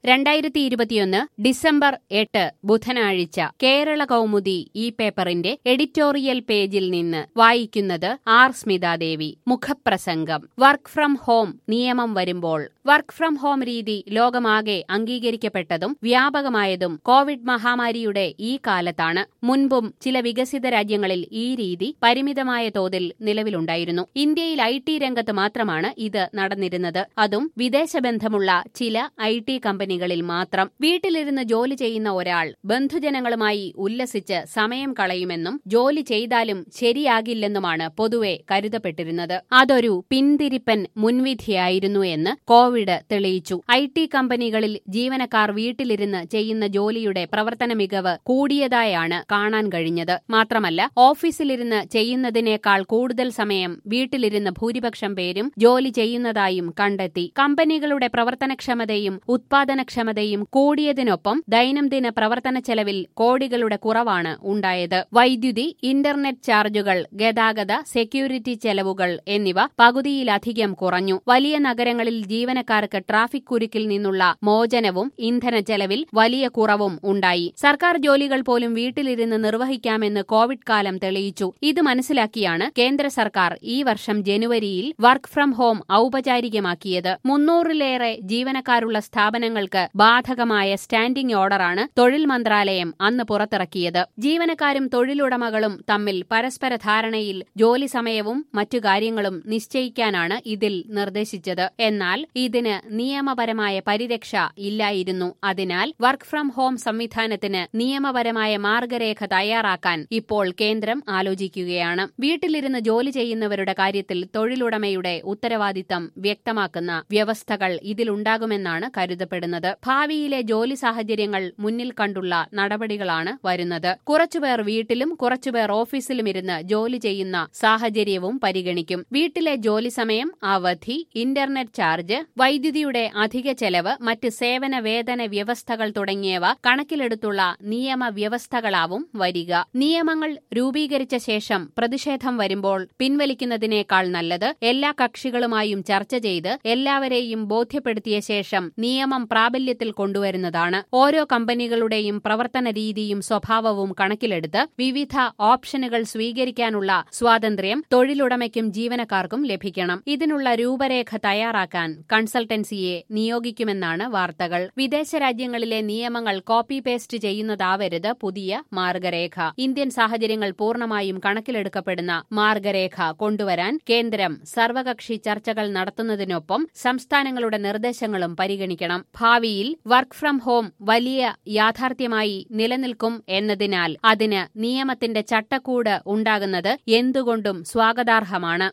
രണ്ടായിരത്തി ഇരുപത്തിയൊന്ന് ഡിസംബർ എട്ട് ബുധനാഴ്ച കേരള കൗമുദി ഈ പേപ്പറിന്റെ എഡിറ്റോറിയൽ പേജിൽ നിന്ന് വായിക്കുന്നത് ആർ സ്മിതാദേവി മുഖപ്രസംഗം വർക്ക് ഫ്രം ഹോം നിയമം വരുമ്പോൾ വർക്ക് ഫ്രം ഹോം രീതി ലോകമാകെ അംഗീകരിക്കപ്പെട്ടതും വ്യാപകമായതും കോവിഡ് മഹാമാരിയുടെ ഈ കാലത്താണ് മുൻപും ചില വികസിത രാജ്യങ്ങളിൽ ഈ രീതി പരിമിതമായ തോതിൽ നിലവിലുണ്ടായിരുന്നു ഇന്ത്യയിൽ ഐ ടി രംഗത്ത് മാത്രമാണ് ഇത് നടന്നിരുന്നത് അതും വിദേശബന്ധമുള്ള ചില ഐ ടി കമ്പനികളിൽ മാത്രം വീട്ടിലിരുന്ന് ജോലി ചെയ്യുന്ന ഒരാൾ ബന്ധുജനങ്ങളുമായി ഉല്ലസിച്ച് സമയം കളയുമെന്നും ജോലി ചെയ്താലും ശരിയാകില്ലെന്നുമാണ് പൊതുവെ കരുതപ്പെട്ടിരുന്നത് അതൊരു പിന്തിരിപ്പൻ മുൻവിധിയായിരുന്നു എന്ന് കോവിഡ് തെളിയിച്ചു ഐ ടി കമ്പനികളിൽ ജീവനക്കാർ വീട്ടിലിരുന്ന് ചെയ്യുന്ന ജോലിയുടെ പ്രവർത്തന മികവ് കൂടിയതായാണ് കാണാൻ കഴിഞ്ഞത് മാത്രമല്ല ഓഫീസിലിരുന്ന് ചെയ്യുന്നതിനേക്കാൾ കൂടുതൽ സമയം വീട്ടിലിരുന്ന് ഭൂരിപക്ഷം പേരും ജോലി ചെയ്യുന്നതായും കണ്ടെത്തി കമ്പനികളുടെ പ്രവർത്തനക്ഷമതയും ഉത്പാദനക്ഷമതയും കൂടിയതിനൊപ്പം ദൈനംദിന പ്രവർത്തന ചെലവിൽ കോടികളുടെ കുറവാണ് ഉണ്ടായത് വൈദ്യുതി ഇന്റർനെറ്റ് ചാർജുകൾ ഗതാഗത സെക്യൂരിറ്റി ചെലവുകൾ എന്നിവ പകുതിയിലധികം കുറഞ്ഞു വലിയ നഗരങ്ങളിൽ ജീവനക്കാർക്ക് ട്രാഫിക് കുരുക്കിൽ നിന്നുള്ള മോചനവും ഇന്ധന ചെലവിൽ വലിയ കുറവും ഉണ്ടായി സർക്കാർ ജോലികൾ പോലും വീട്ടിലിരുന്ന് നിർവഹിക്കാമെന്ന് കോവിഡ് കാലം തെളിയിച്ചു ഇത് മനസ്സിലാക്കിയാണ് കേന്ദ്ര സർക്കാർ ഈ വർഷം ജനുവരിയിൽ വർക്ക് ഫ്രം ഹോം ഔപചാരികമാക്കിയത് മുന്നൂറിലേറെ ജീവനക്കാരുള്ള സ്ഥാപനങ്ങൾക്ക് ബാധകമായ സ്റ്റാൻഡിംഗ് ഓർഡറാണ് തൊഴിൽ മന്ത്രാലയം അന്ന് പുറത്തിറക്കിയത് ജീവനക്കാരും തൊഴിലുടമകളും തമ്മിൽ പരസ്പര ധാരണയിൽ ജോലി സമയവും മറ്റു കാര്യങ്ങളും നിശ്ചയിക്കാനാണ് ഇതിൽ നിർദ്ദേശിച്ചത് എന്നാൽ ഇതിന് നിയമപരമായ പരിരക്ഷ ഇല്ലായിരുന്നു അതിനാൽ വർക്ക് ഫ്രം ഹോം സംവിധാനത്തിന് നിയമപരമായ മാർഗരേഖ തയ്യാറാക്കാൻ ഇപ്പോൾ കേന്ദ്രം ആലോചിക്കുകയാണ് വീട്ടിലിരുന്ന് ജോലി ചെയ്യുന്നവരുടെ കാര്യത്തിൽ തൊഴിലുടമയുടെ ഉത്തരവാദിത്തം വ്യക്തമാക്കുന്ന വ്യവസ്ഥകൾ ഇതിലുണ്ടാകുമെന്നാണ് കരുതപ്പെടുന്നത് ഭാവിയിലെ ജോലി സാഹചര്യങ്ങൾ മുന്നിൽ കണ്ടുള്ള നടപടികളാണ് വരുന്നത് കുറച്ചുപേർ വീട്ടിലും കുറച്ചുപേർ ഓഫീസിലും ഇരുന്ന് ജോലി ചെയ്യുന്ന സാഹചര്യവും പരിഗണിക്കും വീട്ടിലെ ജോലി സമയം അവധി ഇന്റർനെറ്റ് ചാർജ് വൈദ്യുതിയുടെ അധിക ചെലവ് മറ്റ് സേവന വേതന വ്യവസ്ഥകൾ തുടങ്ങിയവ കണക്കിലെടുത്തുള്ള നിയമ വ്യവസ്ഥകളാവും വരിക നിയമങ്ങൾ രൂപീകരിച്ച ശേഷം പ്രതിഷേധം വരുമ്പോൾ പിൻവലിക്കുന്നതിനേക്കാൾ നല്ലത് എല്ലാ കക്ഷികളുമായും ചർച്ച ചെയ്ത് എല്ലാവരെയും ബോധ്യപ്പെടുത്തിയ ശേഷം നിയമം പ്രാബല്യത്തിൽ കൊണ്ടുവരുന്നതാണ് ഓരോ കമ്പനികളുടെയും പ്രവർത്തന രീതിയും സ്വഭാവവും കണക്കിലെടുത്ത് വിവിധ ഓപ്ഷനുകൾ സ്വീകരിക്കാനുള്ള സ്വാതന്ത്ര്യം തൊഴിലുടമയ്ക്കും ജീവനക്കാർക്കും ലഭിക്കണം ഇതിനുള്ള രൂപരേഖ തയ്യാറാക്കാൻ കൺസൾട്ടൻസിയെ നിയോഗിക്കുമെന്നാണ് വാർത്തകൾ വിദേശ രാജ്യങ്ങളിലെ നിയമങ്ങൾ കോപ്പി പേസ്റ്റ് ചെയ്യുന്നതാവരുത് പുതിയ മാർഗരേഖ ഇന്ത്യൻ സാഹചര്യങ്ങൾ പൂർണ്ണമായും കണക്കിലെടുക്കപ്പെടുന്ന മാർഗരേഖ കൊണ്ടുവരാൻ കേന്ദ്രം സർവകക്ഷി ചർച്ചകൾ നടത്തുന്നതിനൊപ്പം സംസ്ഥാനങ്ങളുടെ നിർദ്ദേശങ്ങളും പരിഗണിക്കണം ഭാവിയിൽ വർക്ക് ഫ്രം ഹോം വലിയ യാഥാർത്ഥ്യമായി നിലനിൽക്കും എന്നതിനാൽ അതിന് നിയമത്തിന്റെ ചട്ടക്കൂട് ഉണ്ടാകുന്നത് എന്തുകൊണ്ടും സ്വാഗതാർഹമാണ്